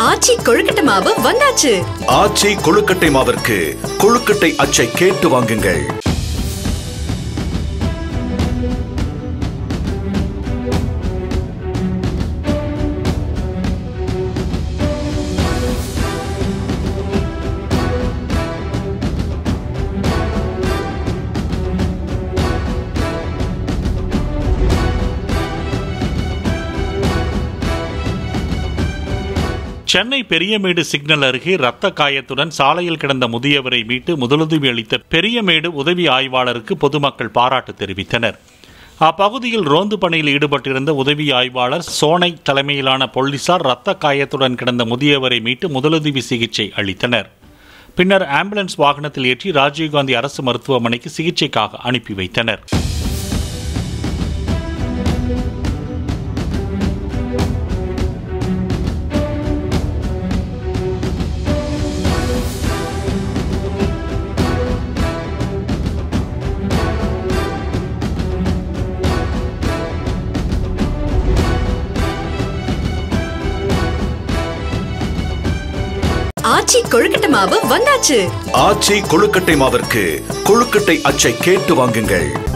ஆச்சி கொழுக்கட்டை மாவு வந்தாச்சு ஆச்சி கொழுக்கட்டை மாவிற்கு கொழுக்கட்டை அச்சை கேட்டு வாங்குங்கள் சென்னை பெரியமேடு சிக்னல் அருகே ரத்த காயத்துடன் சாலையில் கிடந்த முதியவரை மீட்டு முதலுதவி அளித்த பெரியமேடு உதவி ஆய்வாளருக்கு பொதுமக்கள் பாராட்டு தெரிவித்தனர் அப்பகுதியில் ரோந்து பணியில் ஈடுபட்டிருந்த உதவி ஆய்வாளர் சோனை தலைமையிலான போலீசார் ரத்த காயத்துடன் கிடந்த முதியவரை மீட்டு முதலுதவி சிகிச்சை அளித்தனர் பின்னர் ஆம்புலன்ஸ் வாகனத்தில் ஏற்றி ராஜீவ்காந்தி அரசு மருத்துவமனைக்கு சிகிச்சைக்காக அனுப்பி வைத்தனர் ஆச்சி கொழுக்கட்டை மாவு வந்தாச்சு ஆச்சி கொழுக்கட்டை மாவிற்கு கொழுக்கட்டை அச்சை கேட்டு வாங்குங்கள்